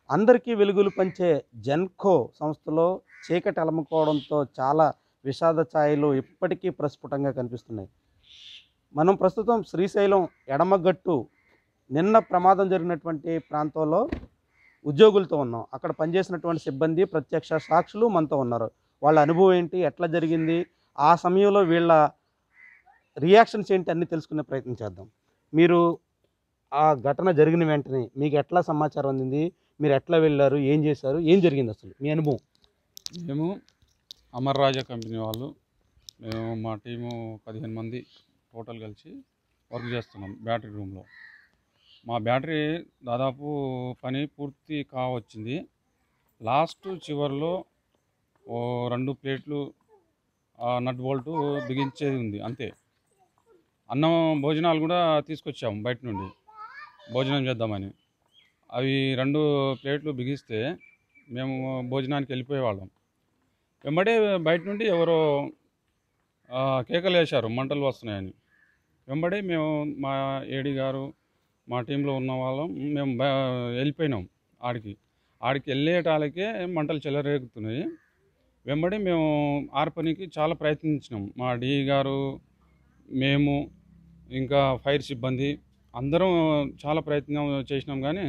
అందరికీ వెలుగులు పంచే జెన్కో సంస్థలో చీకటి అలముకోవడంతో చాలా విషాద ఛాయలు ఇప్పటికీ ప్రస్ఫుటంగా కనిపిస్తున్నాయి మనం ప్రస్తుతం శ్రీశైలం ఎడమగట్టు నిన్న ప్రమాదం జరిగినటువంటి ప్రాంతంలో ఉద్యోగులతో ఉన్నాం అక్కడ పనిచేసినటువంటి సిబ్బంది ప్రత్యక్ష సాక్షులు మనతో ఉన్నారు వాళ్ళ అనుభవం ఏంటి ఎట్లా జరిగింది ఆ సమయంలో వీళ్ళ రియాక్షన్స్ ఏంటి అన్నీ తెలుసుకునే ప్రయత్నం చేద్దాం మీరు ఆ ఘటన జరిగిన వెంటనే మీకు ఎట్లా సమాచారం అందింది మీరు ఎట్లా వెళ్ళారు ఏం చేశారు ఏం జరిగింది అసలు మీ అనుభవం మేము అమర్ రాజా కంపెనీ వాళ్ళు మేము మా టీము పదిహేను మంది టోటల్ కలిసి వర్క్ చేస్తున్నాం బ్యాటరీ రూమ్లో మా బ్యాటరీ దాదాపు పని పూర్తి కావచ్చింది లాస్ట్ చివరిలో ఓ రెండు ప్లేట్లు ఆ నట్ బోల్టు బిగించేది ఉంది అంతే అన్నం భోజనాలు కూడా తీసుకొచ్చాము బయట నుండి భోజనం చేద్దామని అవి రెండు ప్లేట్లు బిగిస్తే మేము భోజనానికి వెళ్ళిపోయేవాళ్ళం వెంబడే బయట నుండి ఎవరో ఆ, కేకలు వేశారు మంటలు వస్తున్నాయని వెంబడే మేము మా ఏడి గారు మా టీంలో ఉన్న వాళ్ళం మేము బ- వెళ్ళిపోయినాం ఆడికి ఆడికి వెళ్ళేటాలకే మంటలు చెలరేగుతున్నాయి వెంబడి మేము ఆర్పనికి చాలా ప్రయత్నించినాం మా డి గారు మేము ఇంకా ఫైర్ సిబ్బంది అందరం చాలా ప్రయత్నం చేసినాం కానీ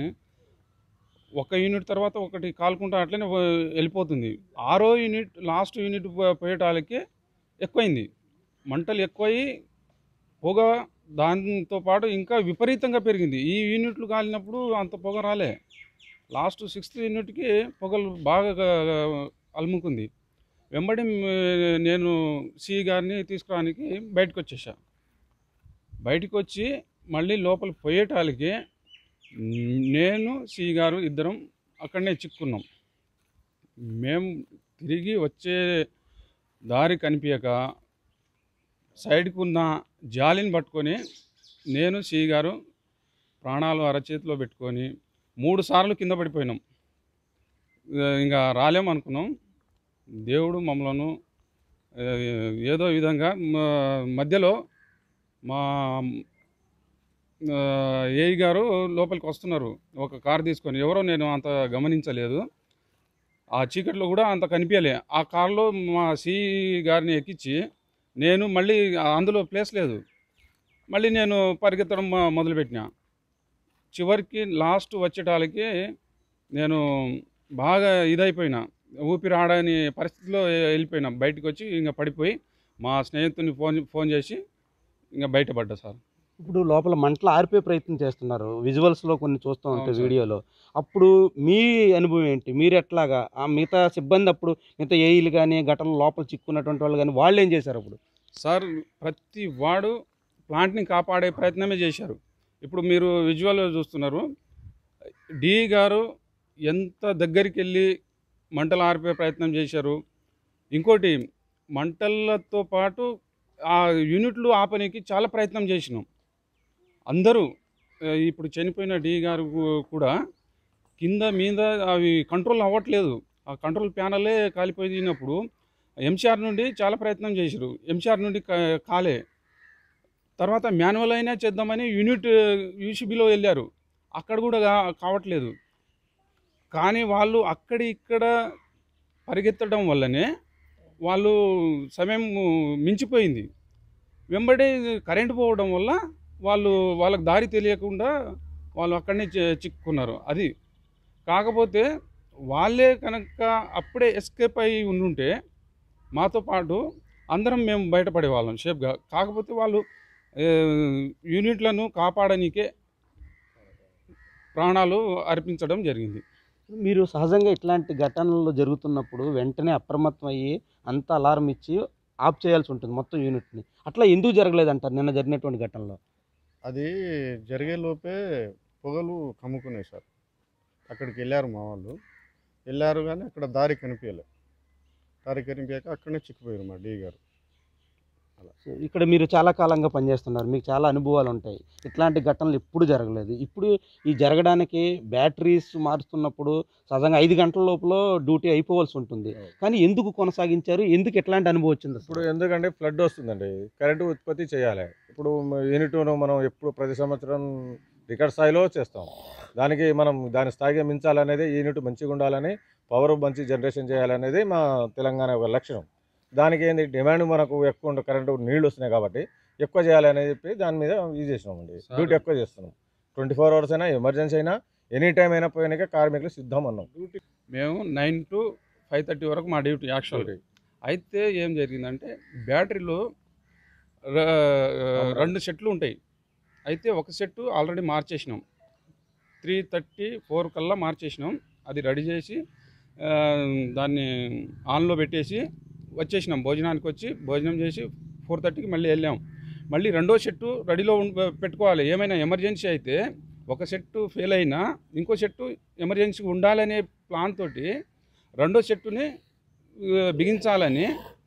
ఒక యూనిట్ తర్వాత ఒకటి కాలుకుంటా అట్లనే వ- వెళ్ళిపోతుంది ఆరో యూనిట్ లాస్ట్ యూనిట్ పో- పోయేటాలకి ఎక్కువైంది మంటలు ఎక్కువయి పొగ దాంతో పాటు ఇంకా విపరీతంగా పెరిగింది ఈ యూనిట్లు కాలినప్పుడు అంత పొగ రాలే లాస్ట్ సిక్స్త్ యూనిట్కి పొగలు బాగా గా- అలుముకుంది వెంబడి మ్, నేను సి గారిని తీసుకురానికి బయటకు వచ్చేసా బయటకు వచ్చి మళ్ళీ లోపల పోయేటాలకి నేను సి గారు ఇద్దరం అక్కడనే చిక్కున్నాం మేము తిరిగి వచ్చే దారి కనిపించక సైడ్కి ఉన్న జాలిని పట్టుకొని నేను సి గారు ప్రాణాలు అరచేతిలో పెట్టుకొని మూడు సార్లు కింద పడిపోయినాం ఆ, ఇంకా రాలేం అనుకున్నాం దేవుడు మమ్మలను ఆ, ఏదో విధంగా మ- మధ్యలో మా ఏఈ గారు లోపలికి వస్తున్నారు ఒక కార్ తీసుకొని ఎవరో నేను అంత గమనించలేదు ఆ చీకట్లో కూడా అంత కనిపించలే ఆ కార్లో మా సి గారిని ఎక్కించి నేను మళ్ళీ అందులో ప్లేస్ లేదు మళ్ళీ నేను పరిగెత్తడం మొ- మొదలుపెట్టిన చివరికి లాస్ట్ వచ్చేటాలకి నేను బాగా ఇదైపోయినా ఊపిరి ఆడని పరిస్థితిలో వెళ్ళిపోయినా బయటకు వచ్చి ఇంకా పడిపోయి మా స్నేహితుని ఫోన్ ఫోన్ చేసి ఇంకా బయటపడ్డా సార్ ఇప్పుడు లోపల మంటలు ఆరిపోయే ప్రయత్నం చేస్తున్నారు విజువల్స్లో కొన్ని చూస్తూ ఉంటాయి అవును సార్. వీడియోలో అప్పుడు మీ అనుభవం ఏంటి మీరు ఎట్లాగా ఆ మిగతా సిబ్బంది అప్పుడు మిగతా ఏఈలు కానీ ఘటనలో లోపల చిక్కున్నటువంటి వాళ్ళు కానీ వాళ్ళు ఏం చేశారు అప్పుడు సార్ ప్రతి వాడు ప్లాంట్ని కాపాడే ప్రయత్నమే చేశారు ఇప్పుడు మీరు విజువల్ చూస్తున్నారు డి గారు ఎంత దగ్గరికి వెళ్ళి మంటలు ఆర్పే ప్రయత్నం చేశారు ఇంకోటి మంటలతో పాటు ఆ యూనిట్లు ఆపనికి చాలా ప్రయత్నం చేసినాం అందరూ ఆ, ఇప్పుడు చనిపోయిన డి గారు కూ- కూడా కింద మీద అవి కంట్రోల్ అవ్వట్లేదు ఆ కంట్రోల్ ప్యానలే కాలిపోయినప్పుడు ఎంసీఆర్ నుండి చాలా ప్రయత్నం చేశారు ఎంసీఆర్ నుండి కా- కాలే తర్వాత మాన్యువల్ అయినా చేద్దామని యూనిట్ యూసీబీలో వెళ్ళారు అక్కడ కూడా కా- కావట్లేదు కానీ వాళ్ళు అక్కడ ఇక్కడ పరిగెత్తడం వల్లనే వాళ్ళు సమయం మించిపోయింది వెంబడే కరెంట్ పోవడం వల్ల వాళ్ళు వాళ్ళకి దారి తెలియకుండా వాళ్ళు అక్కడనే చి- చిక్కుకున్నారు అది కాకపోతే వాళ్ళే కనుక అప్పుడే ఎస్కేప్ అయి ఉండుంటే మాతో పాటు అందరం మేము బయటపడే వాళ్ళం షేప్గా కాకపోతే వాళ్ళు ఏ, యూనిట్లను కాపాడనీకే ప్రాణాలు అర్పించడం జరిగింది మీరు సహజంగా ఇట్లాంటి ఘటనలు జరుగుతున్నప్పుడు వెంటనే అప్రమత్తం అయ్యి అంత అలారం ఇచ్చి ఆఫ్ చేయాల్సి ఉంటుంది మొత్తం యూనిట్ని అట్లా ఎందుకు జరగలేదంటారు నిన్న జరిగినటువంటి ఘటనలో అది జరిగే లోపే పొగలు కమ్ముకున్నాయి సార్ అక్కడికి వెళ్ళారు మా వాళ్ళు వెళ్ళారు కానీ అక్కడ దారి కనిపించలే దారి కనిపించాక అక్కడనే చిక్కిపోయారు మా డి గారు సో ఇక్కడ మీరు చాలా కాలంగా పనిచేస్తున్నారు మీకు చాలా అనుభవాలు ఉంటాయి ఇట్లాంటి ఘటనలు ఎప్పుడు జరగలేదు ఇప్పుడు ఈ జరగడానికి బ్యాటరీస్ మారుస్తున్నప్పుడు సహజంగా ఐదు గంటల లోపల డ్యూటీ అయిపోవాల్సి ఉంటుంది కానీ ఎందుకు కొనసాగించారు ఎందుకు ఎట్లాంటి అనుభవం వచ్చింది ఇప్పుడు అసలు ఎందుకంటే ఫ్లడ్ వస్తుందండి కరెంటు ఉత్పత్తి చేయాలి ఇప్పుడు యూనిట్ మనం ఎప్పుడు ప్రతి సంవత్సరం రికార్డ్ స్థాయిలో చేస్తాం దానికి మనం దాని స్థాయిగా మించాలనేది యూనిట్ మంచిగా ఉండాలని పవర్ మంచి జనరేషన్ చేయాలనేది మా తెలంగాణ ఒక లక్ష్యం దానికి ఏంది డిమాండ్ మనకు ఎక్కువ ఉండే కరెంటు నీళ్లు వస్తున్నాయి కాబట్టి ఎక్కువ చేయాలని చెప్పి దాని మీద ఇది చేసినామండి సరే. డ్యూటీ ఎక్కువ చేస్తున్నాం ట్వంటీ ఫోర్ అవర్స్ అయినా ఎమర్జెన్సీ అయినా ఎనీ టైం అయినా పోయినాక కార్మికులు సిద్ధం అన్నాం మేము నైన్ టు ఫైవ్ థర్టీ వరకు మా డ్యూటీ యాక్చువల్ అయితే ఏం జరిగిందంటే బ్యాటరీలు ర- రెండు సెట్లు ఉంటాయి అయితే ఒక సెట్ ఆల్రెడీ మార్చేసినాం త్రీ థర్టీ ఫోర్ కల్లా మార్చేసినాం అది రెడీ చేసి ఆ, దాన్ని ఆన్లో పెట్టేసి వచ్చేసినాం భోజనానికి వచ్చి భోజనం చేసి ఫోర్ థర్టీకి మళ్ళీ వెళ్ళాం మళ్ళీ రెండో సెట్టు రెడీలో ఉం- పెట్టుకోవాలి ఏమైనా ఎమర్జెన్సీ అయితే ఒక సెట్టు ఫెయిల్ అయినా ఇంకో సెట్టు ఎమర్జెన్సీ ఉండాలనే ప్లాన్ తోటి రెండో సెట్టుని ఆ, బిగించాలని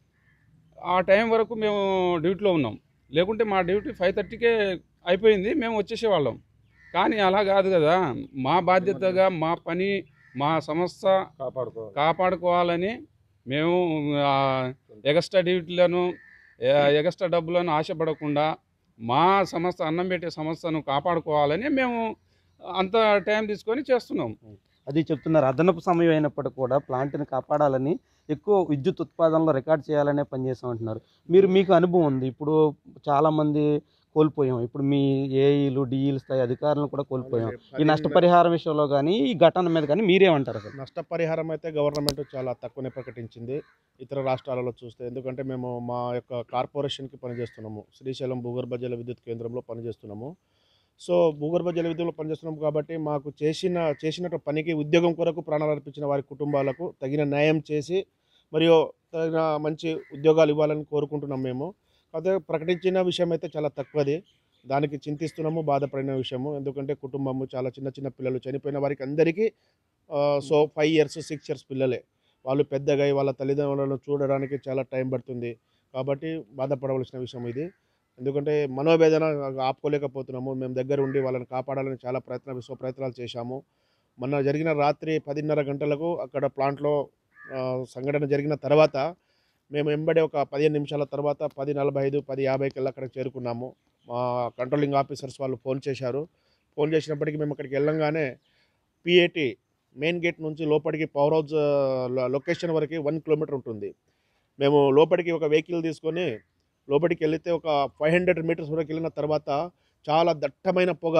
ఆ టైం వరకు మేము డ్యూటీలో ఉన్నాం లేకుంటే మా డ్యూటీ ఫైవ్ థర్టీకే అయిపోయింది మేము వచ్చేసేవాళ్ళం కానీ అలా కాదు కదా మా బాధ్యతగా మా పని మా సంస్థ కాపాడుకో కాపాడుకోవాలని మేము ఆ, ఎగస్ట్రా డ్యూటీలను ఏ- ఎగస్ట్రా డబ్బులను ఆశపడకుండా మా సంస్థ అన్నం పెట్టే సంస్థను కాపాడుకోవాలని మేము అంత టైం తీసుకొని చేస్తున్నాం అది చెప్తున్నారు అదనపు సమయం అయినప్పటికీ కూడా ప్లాంట్ని కాపాడాలని ఎక్కువ విద్యుత్ ఉత్పాదనలో రికార్డ్ చేయాలనే పనిచేస్తాం అంటున్నారు మీరు మీకు అనుభవం ఉంది ఇప్పుడు చాలామంది కోల్పోయాం ఇప్పుడు మీ ఏఈలు డిఈలు స్థాయి అధికారులను కూడా కోల్పోయాం ఈ నష్టపరిహారం విషయంలో కానీ ఈ ఘటన మీద కానీ మీరేమంటారు అసలు నష్టపరిహారం అయితే గవర్నమెంట్ చాలా తక్కువనే ప్రకటించింది ఇతర రాష్ట్రాలలో చూస్తే ఎందుకంటే మేము మా యొక్క కార్పొరేషన్కి పనిచేస్తున్నాము శ్రీశైలం భూగర్భ జల విద్యుత్ కేంద్రంలో పనిచేస్తున్నాము సో భూగర్భ జల విద్యుత్లో పనిచేస్తున్నాం కాబట్టి మాకు చేసిన చేసినట్టు పనికి ఉద్యోగం కొరకు ప్రాణాలు అర్పించిన వారి కుటుంబాలకు తగిన న్యాయం చేసి మరియు తగిన మంచి ఉద్యోగాలు ఇవ్వాలని కోరుకుంటున్నాం మేము కాకపోతే ప్రకటించిన విషయం అయితే చాలా తక్కువది దానికి చింతిస్తున్నాము బాధపడిన విషయము ఎందుకంటే కుటుంబము చాలా చిన్న చిన్న పిల్లలు చనిపోయిన వారికి అందరికీ ఆ, so five years six years పిల్లలే వాళ్ళు పెద్దగా అయి వాళ్ళ తల్లిదండ్రులను చూడడానికి చాలా టైం పడుతుంది కాబట్టి బాధపడవలసిన విషయం ఇది ఎందుకంటే మనోవేదన ఆపుకోలేకపోతున్నాము మేము దగ్గర ఉండి వాళ్ళని కాపాడాలని చాలా ప్రయత్న విశ్వ ప్రయత్నాలు చేశాము మొన్న జరిగిన రాత్రి పదిన్నర గంటలకు అక్కడ ప్లాంట్లో ఆ, సంఘటన జరిగిన తర్వాత మేము వెంబడి ఒక పదిహేను నిమిషాల తర్వాత పది నలభై ఐదు పది యాభై కల్లా అక్కడికి చేరుకున్నాము మా కంట్రోలింగ్ ఆఫీసర్స్ వాళ్ళు ఫోన్ చేశారు ఫోన్ చేసినప్పటికీ మేము అక్కడికి వెళ్ళంగానే పిఏటి మెయిన్ గేట్ నుంచి లోపలికి పవర్ హౌస్ ఆ, లో- లొకేషన్ వరకు వన్ కిలోమీటర్ ఉంటుంది మేము లోపలికి ఒక వెహికల్ తీసుకొని లోపలికి వెళితే ఒక ఫైవ్ హండ్రెడ్ మీటర్స్ వరకు వెళ్ళిన తర్వాత చాలా దట్టమైన పొగ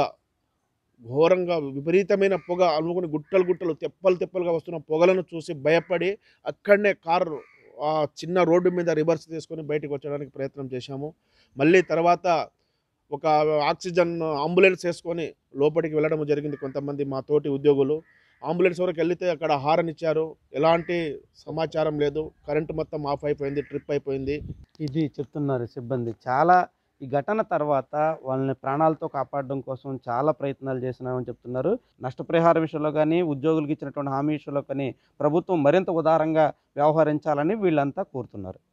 ఘోరంగా విపరీతమైన పొగ అనుకుని గుట్టలు గుట్టలు తెప్పలు తెప్పలుగా వస్తున్న పొగలను చూసి భయపడి అక్కడనే కారు ఆ చిన్న రోడ్డు మీద రివర్స్ తీసుకొని బయటకు వచ్చడానికి ప్రయత్నం చేశాము మళ్ళీ తర్వాత ఒక ఆక్సిజన్ అంబులెన్స్ వేసుకొని లోపలికి వెళ్ళడం జరిగింది కొంతమంది మా తోటి ఉద్యోగులు అంబులెన్స్ వరకు వెళ్తే అక్కడ హారన్ ఇచ్చారు ఎలాంటి సమాచారం లేదు కరెంటు మొత్తం ఆఫ్ అయిపోయింది ట్రిప్ అయిపోయింది ఇది చెప్తున్నారు సిబ్బంది చాలా ఈ ఘటన తర్వాత వాళ్ళని ప్రాణాలతో కాపాడడం కోసం చాలా ప్రయత్నాలు చేసినామని చెప్తున్నారు నష్టపరిహారం విషయంలో కానీ ఉద్యోగులకు ఇచ్చినటువంటి హామీ విషయంలో కానీ ప్రభుత్వం మరింత ఉదారంగా వ్యవహరించాలని వీళ్ళంతా కోరుతున్నారు